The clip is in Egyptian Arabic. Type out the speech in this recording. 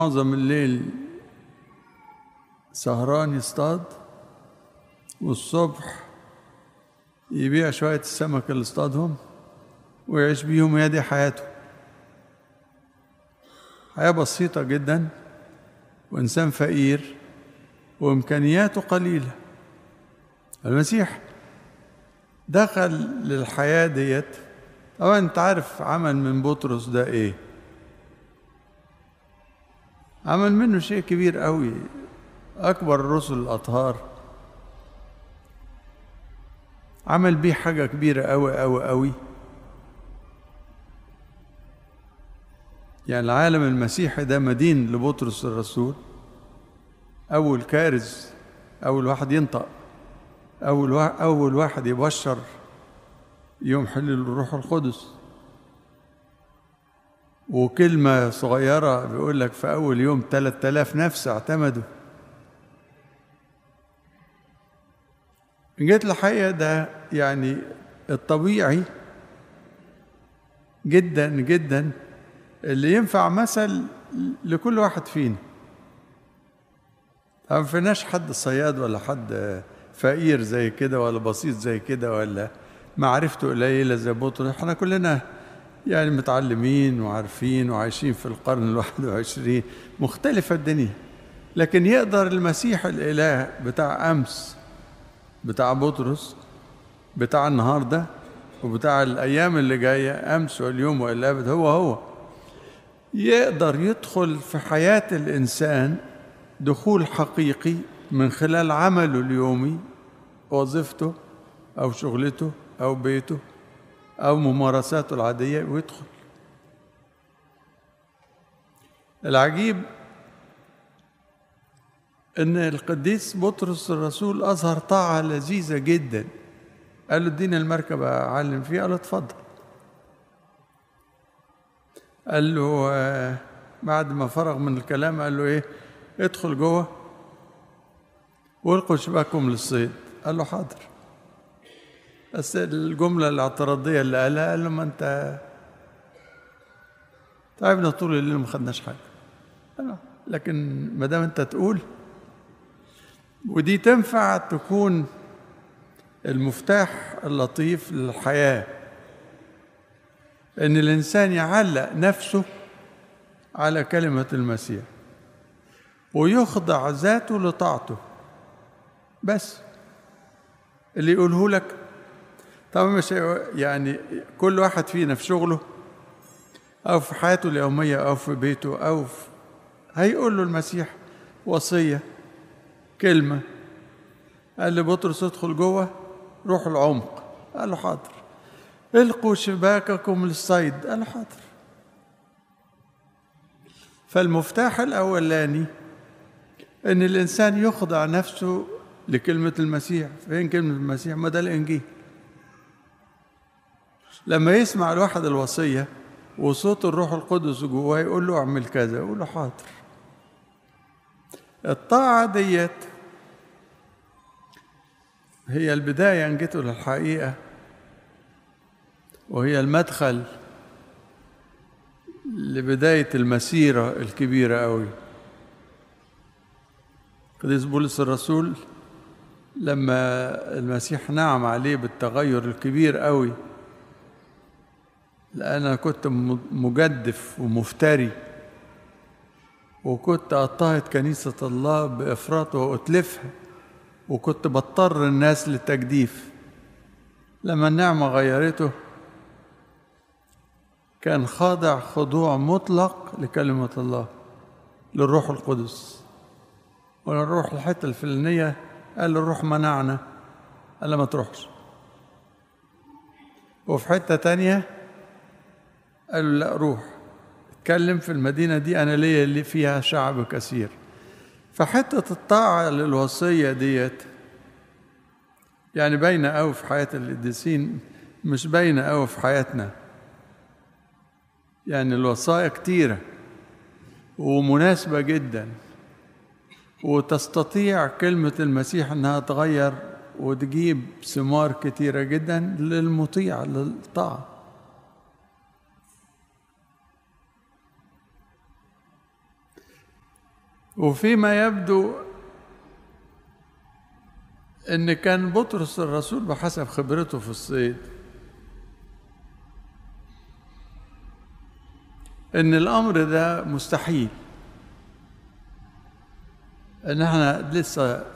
معظم الليل سهران يصطاد والصبح يبيع شوية السمك اللي اصطادهم ويعيش بيهم هي دي حياته حياة بسيطة جدا وإنسان فقير وإمكانياته قليلة المسيح دخل للحياة ديت طبعا أنت عارف عمل من بطرس ده إيه عمل منه شيء كبير قوي أكبر الرسل الأطهار عمل بيه حاجة كبيرة قوي قوي قوي يعني العالم المسيحي ده مدين لبطرس الرسول أول كارز أول واحد ينطق أول واحد, أول واحد يبشر يوم حل الروح القدس وكلمة صغيرة بيقول لك في أول يوم 3000 نفس اعتمدوا جيت الحقيقة ده يعني الطبيعي جدا جدا اللي ينفع مثل لكل واحد فينا ما فيناش حد صياد ولا حد فقير زي كده ولا بسيط زي كده ولا معرفته قليلة زي بطرس احنا كلنا يعني متعلمين وعارفين وعايشين في القرن الواحد وعشرين مختلفة الدنيا لكن يقدر المسيح الإله بتاع أمس بتاع بطرس بتاع النهارده وبتاع الأيام اللي جاية أمس واليوم والأبد هو هو يقدر يدخل في حياة الإنسان دخول حقيقي من خلال عمله اليومي وظيفته أو شغلته أو بيته أو ممارساته العادية ويدخل العجيب ان القديس بطرس الرسول اظهر طاعه لذيذه جدا قال له اديني المركب اعلم فيها قال له اتفضل قال له آه بعد ما فرغ من الكلام قال له ايه ادخل جوه والقوا شباككم للصيد قال له حاضر بس الجمله الاعتراضيه اللي قالها قال له ما انت تعبنا طول الليل ما خدناش حاجه لكن ما دام انت تقول ودي تنفع تكون المفتاح اللطيف للحياة إن الإنسان يعلق نفسه على كلمة المسيح ويخضع ذاته لطاعته بس اللي يقوله لك طبعا مش يعني كل واحد فينا في شغله أو في حياته اليومية أو في بيته أو في هيقول له المسيح وصية كلمة قال لبطرس ادخل جوه روح العمق قال له حاضر القوا شباككم للصيد قال له حاضر فالمفتاح الأولاني إن الإنسان يخضع نفسه لكلمة المسيح فين كلمة المسيح ما ده الإنجيل لما يسمع الواحد الوصية وصوت الروح القدس جواه يقول له اعمل كذا يقول له حاضر الطاعة ديت هي البداية إن جيتوا للحقيقة وهي المدخل لبداية المسيرة الكبيرة أوي قديس بولس الرسول لما المسيح نعم عليه بالتغير الكبير أوي لأن أنا كنت مجدف ومفتري وكنت أضطهد كنيسة الله بإفراط وأتلفها وكنت بضطر الناس للتجديف لما النعمة غيرته كان خاضع خضوع مطلق لكلمة الله للروح القدس وللروح الحتة الفلانية قال الروح منعنا قال ما تروحش وفي حتة تانية قال له لا روح اتكلم في المدينة دي أنا ليا اللي فيها شعب كثير فحتة الطاعة للوصية ديت يعني باينة أوي في حياة القديسين مش باينة أوي في حياتنا يعني الوصايا كتيرة ومناسبة جدا وتستطيع كلمة المسيح أنها تغير وتجيب ثمار كتيرة جدا للمطيع للطاعة وفيما يبدو ان كان بطرس الرسول بحسب خبرته في الصيد ان الامر ده مستحيل ان احنا لسه